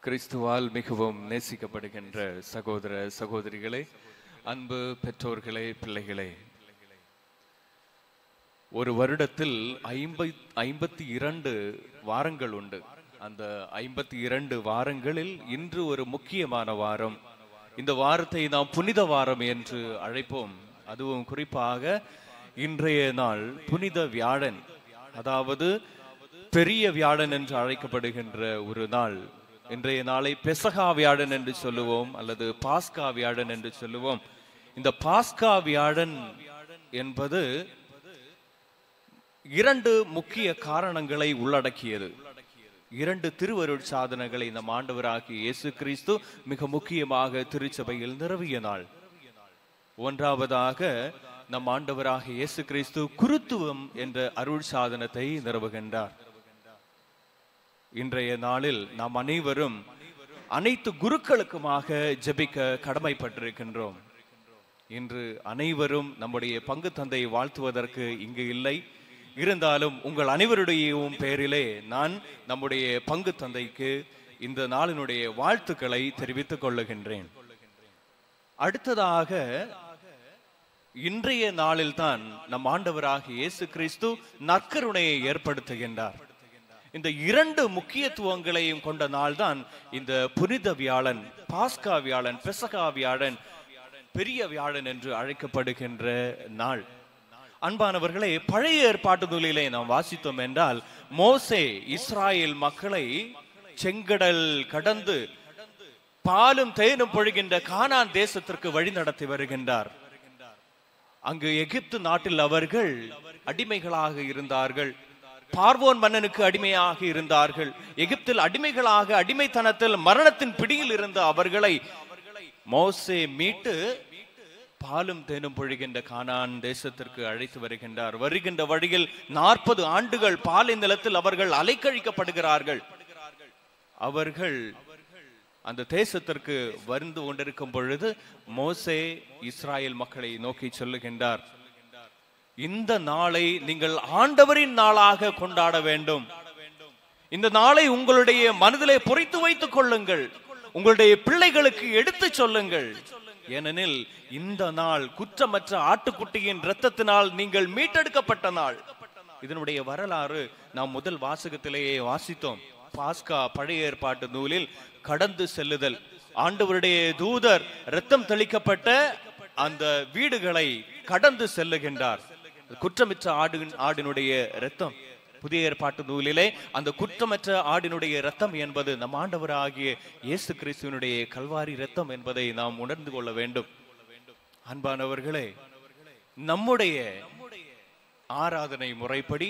கிறிஸ்துவால் மிகவும் நேசிக்கப்படுகின்ற சகோதர சகோதரிகளே அன்பு பெற்றோர்களே பிள்ளைகளே ஒரு வருடத்தில் ஐம்பை ஐம்பத்தி இரண்டு வாரங்கள் உண்டு அந்த ஐம்பத்தி இரண்டு வாரங்களில் இன்று ஒரு முக்கியமான வாரம் இந்த வாரத்தை நாம் புனித வாரம் என்று அழைப்போம் அதுவும் குறிப்பாக இன்றைய நாள் புனித வியாழன் அதாவது பெரிய வியாழன் என்று அழைக்கப்படுகின்ற ஒரு நாள் இன்றைய நாளை பெசகா வியாழன் என்று சொல்லுவோம் அல்லது பாஸ்கா வியாழன் என்று சொல்லுவோம் இந்த பாஸ்கா வியாழன் என்பது இரண்டு முக்கிய காரணங்களை உள்ளடக்கியது இரண்டு திருவருட் சாதனங்களை நம் ஆண்டவராகிய இயேசு கிறிஸ்து மிக முக்கியமாக திருச்சபையில் நிறுவிய நாள் ஒன்றாவதாக நம் ஆண்டவராக இயேசு கிறிஸ்து குருத்துவம் என்ற அருள் சாதனத்தை நிறுவுகின்றார் இன்றைய நாளில் நாம் அனைவரும் அனைத்து குருக்களுக்குமாக ஜெபிக்க கடமைப்பட்டிருக்கின்றோம் இன்று அனைவரும் நம்முடைய பங்கு தந்தையை வாழ்த்துவதற்கு இங்கு இல்லை இருந்தாலும் உங்கள் அனைவருடையவும் பெயரிலே நான் நம்முடைய பங்கு தந்தைக்கு இந்த நாளினுடைய வாழ்த்துக்களை தெரிவித்துக் கொள்ளுகின்றேன் அடுத்ததாக இன்றைய நாளில்தான் நம் ஆண்டவராக இயேசு கிறிஸ்து நற்கருணையை ஏற்படுத்துகின்றார் இந்த இரண்டு முக்கியத்துவங்களையும் கொண்ட நாள்தான் இந்த புனித வியாழன் பாஸ்கா வியாழன் பெசகா வியாழன் பெரிய வியாழன் என்று அழைக்கப்படுகின்ற நாள் அன்பானவர்களே பழைய ஏற்பாட்டு நூலிலே நாம் வாசித்தோம் என்றால் மோசே இஸ்ராயேல் மக்களை செங்கடல் கடந்து பாலும் தேனும் பொழுகின்ற கானான் தேசத்திற்கு வழி நடத்தி வருகின்றார் அங்கு எகிப்து நாட்டில் அவர்கள் அடிமைகளாக இருந்தார்கள் பார்வோன் மன்னனுக்கு அடிமையாக இருந்தார்கள் எகிப்தில் அடிமைகளாக அடிமைத்தனத்தில் மரணத்தின் பிடியில் இருந்த அவர்களை மோசே மீட்டு பாலும் தேனும் பொழிகின்ற கானான் தேசத்திற்கு அழைத்து வருகின்றார் வருகின்ற வழியில் நாற்பது ஆண்டுகள் பாலை நிலத்தில் அவர்கள் அலைக்கழிக்கப்படுகிறார்கள் அவர்கள் அந்த தேசத்திற்கு வந்து கொண்டிருக்கும் பொழுது மோசே இஸ்ராயேல் மக்களை நோக்கி சொல்லுகின்றார் இந்த நாளை நீங்கள் ஆண்டவரின் நாளாக கொண்டாட வேண்டும் இந்த நாளை உங்களுடைய மனதிலே பொறித்து வைத்துக் கொள்ளுங்கள் உங்களுடைய பிள்ளைகளுக்கு எடுத்து சொல்லுங்கள் ஏனெனில் இந்த நாள் குற்றமற்ற ஆட்டுக்குட்டியின் இரத்தத்தினால் நீங்கள் மீட்டெடுக்கப்பட்ட நாள் இதனுடைய வரலாறு நாம் முதல் வாசகத்திலேயே வாசித்தோம் பாஸ்கா பழைய ஏற்பாட்டு நூலில் கடந்து செல்லுதல் ஆண்டவருடைய தூதர் ரத்தம் தெளிக்கப்பட்ட அந்த வீடுகளை கடந்து செல்லுகின்றார் குற்றமற்ற ஆடு ஆடினுடைய ரத்தம் புதிய ஏற்பாட்டு நூலிலே அந்த குற்றமற்ற ஆடினுடைய ரத்தம் என்பது நம் ஆண்டவராகிய இயேசு கிறிஸ்துவனுடைய கல்வாரி ரத்தம் என்பதை நாம் உணர்ந்து கொள்ள வேண்டும் அன்பானவர்களே நம்முடைய ஆராதனை முறைப்படி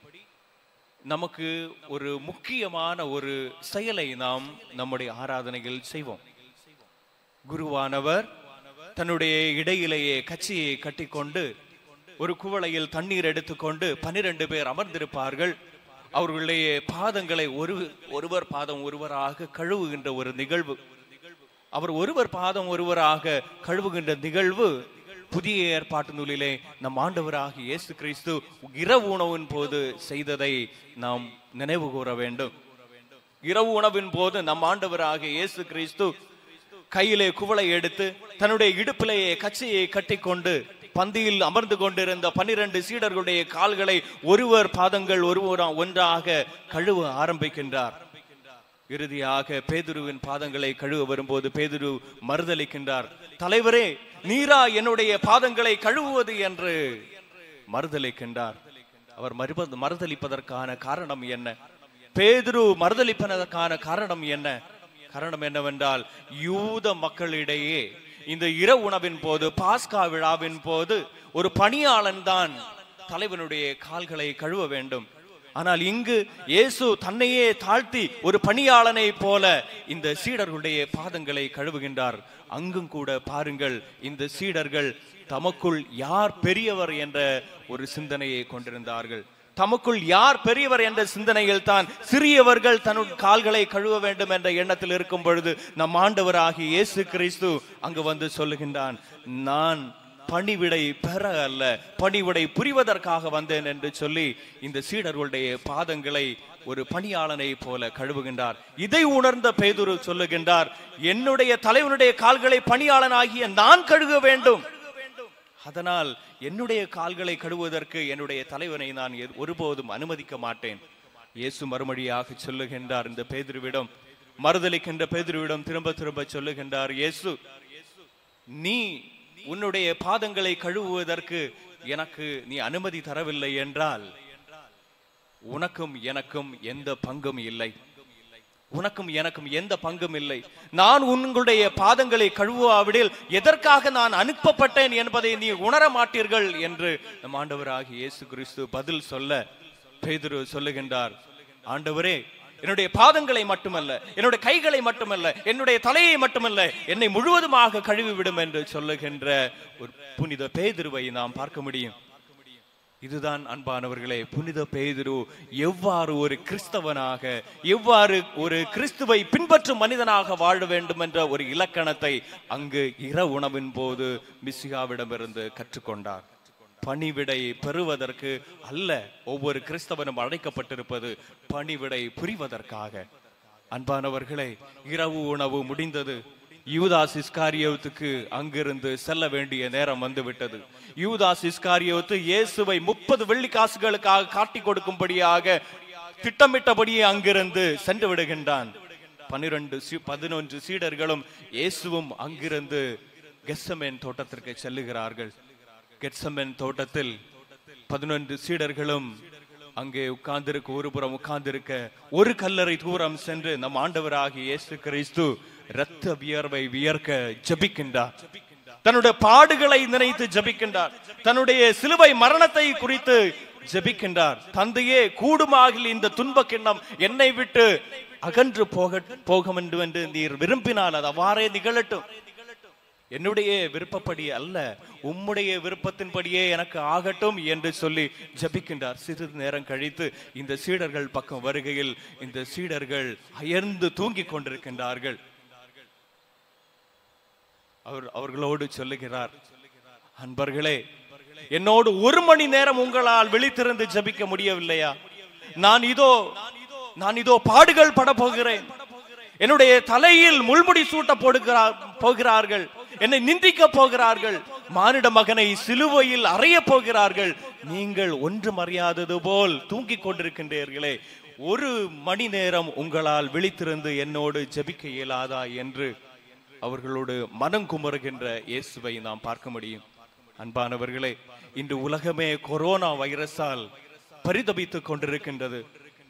நமக்கு ஒரு முக்கியமான ஒரு செயலை நாம் நம்முடைய ஆராதனையில் செய்வோம் குருவானவர் தன்னுடைய இடையிலேயே கட்சியை கட்டிக்கொண்டு ஒரு குவளையில் தண்ணீர் எடுத்துக்கொண்டு பனிரெண்டு பேர் அமர்ந்திருப்பார்கள் அவர்களுடைய பாதங்களை ஒரு ஒருவர் பாதம் ஒருவராக கழுவுகின்ற ஒரு நிகழ்வு அவர் ஒருவர் பாதம் ஒருவராக கழுவுகின்ற நிகழ்வு புதிய ஏற்பாட்டு நூலிலே நம் ஆண்டவராக இயேசு கிறிஸ்து இரவு உணவின் போது செய்ததை நாம் நினைவு கூற வேண்டும் இரவு உணவின் போது நம் ஆண்டவராக இயேசு கிறிஸ்து கையிலே குவளை எடுத்து தன்னுடைய இடுப்பிலேயே கச்சையை கட்டிக்கொண்டு பந்தியில் அமர்ந்து கொண்டிருந்த பன்னிரண்டு சீடர்களுடைய கால்களை ஒருவர் பாதங்கள் ஒருவர் ஒன்றாக கழுவ ஆரம்பிக்கின்றார் இறுதியாக பேதுருவின் பாதங்களை கழுவ வரும்போது பேதுரு மறுதளிக்கின்றார் தலைவரே நீரா என்னுடைய பாதங்களை கழுவுவது என்று மறுதளிக்கின்றார் அவர் மறுப மறுதளிப்பதற்கான காரணம் என்ன பேதுரு மறுதளிப்பதற்கான காரணம் என்ன காரணம் என்னவென்றால் யூத மக்களிடையே இந்த இரவு உணவின் போது பாஸ்கா விழாவின் போது ஒரு பணியாளன் தான் தலைவனுடைய கால்களை கழுவ வேண்டும் ஆனால் இங்கு இயேசு தன்னையே தாழ்த்தி ஒரு பணியாளனை போல இந்த சீடர்களுடைய பாதங்களை கழுவுகின்றார் அங்கும் கூட பாருங்கள் இந்த சீடர்கள் தமக்குள் யார் பெரியவர் என்ற ஒரு சிந்தனையை கொண்டிருந்தார்கள் தமக்குள் யார் பெரியவர் என்ற சிந்தனையில் தான் சிறியவர்கள் தன் கால்களை கழுவ வேண்டும் என்ற எண்ணத்தில் இருக்கும் பொழுது நம் ஆண்டவராகி இயேசு கிறிஸ்து அங்கு வந்து சொல்லுகின்றான் நான் பணிவிடை பெற அல்ல பணிவிடை புரிவதற்காக வந்தேன் என்று சொல்லி இந்த சீடர்களுடைய பாதங்களை ஒரு பணியாளனை போல கழுவுகின்றார் இதை உணர்ந்த பேதுரு சொல்லுகின்றார் என்னுடைய தலைவனுடைய கால்களை பணியாளனாகிய நான் கழுவ வேண்டும் அதனால் என்னுடைய கால்களை கழுவுவதற்கு என்னுடைய தலைவனை நான் எ- ஒருபோதும் அனுமதிக்க மாட்டேன் இயேசு மறுமொழியாக சொல்லுகின்றார் இந்த பேதுருவிடம் மறுதலிக்கின்ற பேதுருவிடம் திரும்ப திரும்ப சொல்லுகின்றார் இயேசு நீ உன்னுடைய பாதங்களை கழுவுவதற்கு எனக்கு நீ அனுமதி தரவில்லை என்றால் உனக்கும் எனக்கும் எந்த பங்கும் இல்லை உனக்கும் எனக்கும் எந்த பங்கும் இல்லை நான் உங்களுடைய பாதங்களை கழுவாவிடில் எதற்காக நான் அனுப்பப்பட்டேன் என்பதை நீ உணர மாட்டீர்கள் என்று நம் ஆண்டவராகிய இயேசு கிறிஸ்து பதில் சொல்ல பேதுரு சொல்லுகின்றார் ஆண்டவரே என்னுடைய பாதங்களை மட்டுமல்ல என்னுடைய கைகளை மட்டுமல்ல என்னுடைய தலையை மட்டுமல்ல என்னை முழுவதுமாக கழுவி விடும் என்று சொல்லுகின்ற ஒரு புனித பேதுருவை நாம் பார்க்க முடியும் இதுதான் அன்பானவர்களே புனித பேதுரு எவ்வாறு ஒரு கிறிஸ்தவனாக எவ்வாறு ஒரு கிறிஸ்துவை பின்பற்றும் மனிதனாக வாழ வேண்டும் என்ற ஒரு இலக்கணத்தை அங்கு இர உணவின் போது மிசிகாவிடமிருந்து கற்றுக்கொண்டார் பணிவிடை பெறுவதற்கு அல்ல ஒவ்வொரு கிறிஸ்தவனும் அழைக்கப்பட்டிருப்பது பணிவிடை புரிவதற்காக அன்பானவர்களே இரவு உணவு முடிந்தது யூதாஸ் இஸ்காரியோத்துக்கு அங்கிருந்து செல்ல வேண்டிய நேரம் வந்துவிட்டது யூதாஸ் இஸ்காரியோத்து இயேசுவை முப்பது வெள்ளி காசுகளுக்காக காட்டி கொடுக்கும்படியாக திட்டமிட்டபடியே அங்கிருந்து சென்று விடுகின்றான் பன்னிரண்டு பதினொன்று சீடர்களும் இயேசுவும் அங்கிருந்து கெஸ்ஸமேன் தோட்டத்திற்கு செல்லுகிறார்கள் கெட்சமென் தோட்டத்தில் பதினொன்று சீடர்களும் அங்கே உட்கார்ந்திருக்க ஒரு புறம் உட்கார்ந்திருக்க ஒரு கல்லறை தூரம் சென்று நம் ஆண்டவராகிய இயேசு கிறிஸ்து இரத்த வியர்வை வியர்க்க ஜெபிக்கின்றார் தன்னுடைய பாடுகளை நினைத்து ஜெபிக்கின்றார் தன்னுடைய சிலுவை மரணத்தை குறித்து ஜெபிக்கின்றார் தந்தையே கூடுமாகில் இந்த துன்ப கிண்ணம் என்னை விட்டு அகன்று போக போக வேண்டும் என்று நீர் விரும்பினால் அது அவ்வாறே நிகழட்டும் என்னுடைய விருப்பப்படி அல்ல உம்முடைய விருப்பத்தின்படியே எனக்கு ஆகட்டும் என்று சொல்லி ஜபிக்கின்றார் சிறிது நேரம் கழித்து இந்த சீடர்கள் பக்கம் வருகையில் இந்த சீடர்கள் அயர்ந்து தூங்கிக் கொண்டிருக்கின்றார்கள் அவர் அவர்களோடு சொல்லுகிறார் அன்பர்களே என்னோடு ஒரு மணி நேரம் உங்களால் விழித்திருந்து ஜபிக்க முடியவில்லையா நான் இதோ நான் இதோ பாடுகள் பட போகிறேன் என்னுடைய தலையில் முள்முடி சூட்ட போடுகிறார் போகிறார்கள் என்னை நிந்திக்க போகிறார்கள் மானிட மகனை சிலுவையில் அறைய போகிறார்கள் நீங்கள் ஒன்றும் அறியாதது போல் தூங்கிக் கொண்டிருக்கின்றீர்களே ஒரு மணி நேரம் உங்களால் விழித்திருந்து என்னோடு ஜெபிக்க இயலாதா என்று அவர்களோடு மனம் குமருகின்ற இயேசுவை நாம் பார்க்க முடியும் அன்பானவர்களே இன்று உலகமே கொரோனா வைரஸால் பரிதபித்துக் கொண்டிருக்கின்றது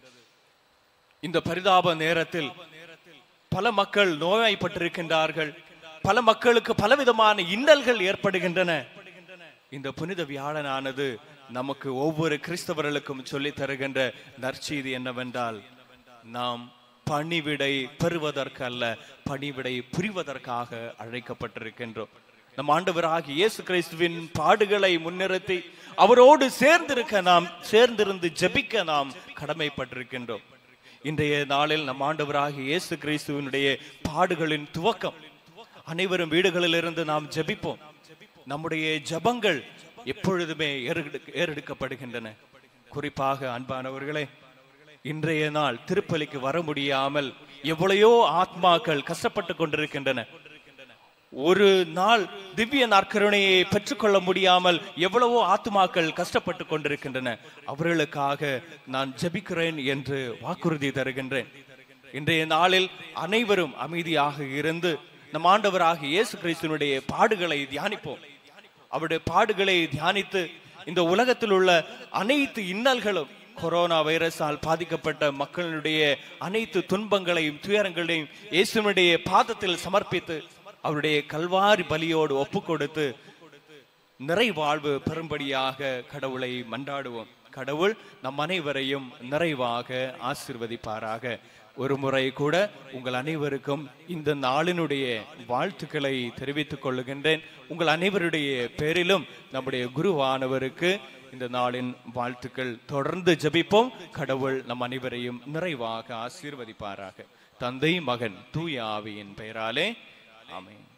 இந்த பரிதாப நேரத்தில் பல மக்கள் நோய்வாய்ப்பட்டிருக்கின்றார்கள் பல மக்களுக்கு பலவிதமான இன்னல்கள் ஏற்படுகின்றன இந்த புனித வியாழனானது நமக்கு ஒவ்வொரு கிறிஸ்தவர்களுக்கும் சொல்லித் தருகின்ற நற்செய்தி என்னவென்றால் நாம் பணிவிடை பெறுவதற்கு அல்ல பணிவிடை புரிவதற்காக அழைக்கப்பட்டிருக்கின்றோம் நம் ஆண்டவராகிய இயேசு கிறிஸ்துவின் பாடுகளை முன்னிறுத்தி அவரோடு சேர்ந்திருக்க நாம் சேர்ந்திருந்து ஜெபிக்க நாம் கடமைப்பட்டிருக்கின்றோம் இன்றைய நாளில் நம் ஆண்டவராகிய இயேசு கிறிஸ்துவனுடைய பாடுகளின் துவக்கம் அனைவரும் வீடுகளிலிருந்து நாம் ஜெபிப்போம் நம்முடைய ஜெபங்கள் எப்பொழுதுமே ஏறெடு- ஏறெடுக்கப்படுகின்றன குறிப்பாக அன்பானவர்களே இன்றைய நாள் திருப்பலிக்கு வர முடியாமல் எவ்வளையோ ஆத்மாக்கள் கஷ்டப்பட்டு கொண்டிருக்கின்றன ஒரு நாள் திவ்ய நற்கருணையை பெற்றுக்கொள்ள முடியாமல் எவ்வளவோ ஆத்துமாக்கள் கஷ்டப்பட்டு கொண்டிருக்கின்றன அவர்களுக்காக நான் ஜெபிக்கிறேன் என்று வாக்குறுதி தருகின்றேன் இன்றைய நாளில் அனைவரும் அமைதியாக இருந்து நம் ஆண்டவராக இயேசு கிறிஸ்துவனுடைய பாடுகளை தியானிப்போம் அவருடைய பாடுகளை தியானித்து இந்த உலகத்தில் உள்ள அனைத்து இன்னல்களும் கொரோனா வைரஸால் பாதிக்கப்பட்ட மக்களுடைய அனைத்து துன்பங்களையும் துயரங்களையும் இயேசுனுடைய பாதத்தில் சமர்ப்பித்து அவருடைய கல்வாரி பலியோடு ஒப்பு கொடுத்து நிறைவாழ்வு பெறும்படியாக கடவுளை மன்றாடுவோம் கடவுள் நம் அனைவரையும் நிறைவாக ஆசிர்வதிப்பாராக ஒரு முறை கூட உங்கள் அனைவருக்கும் இந்த நாளினுடைய வாழ்த்துக்களை தெரிவித்துக் கொள்ளுகின்றேன் உங்கள் அனைவருடைய பேரிலும் நம்முடைய குருவானவருக்கு இந்த நாளின் வாழ்த்துக்கள் தொடர்ந்து ஜெபிப்போம் கடவுள் நம் அனைவரையும் நிறைவாக ஆசீர்வதிப்பாராக தந்தை மகன் தூய ஆவியின் பெயராலே ஆமென்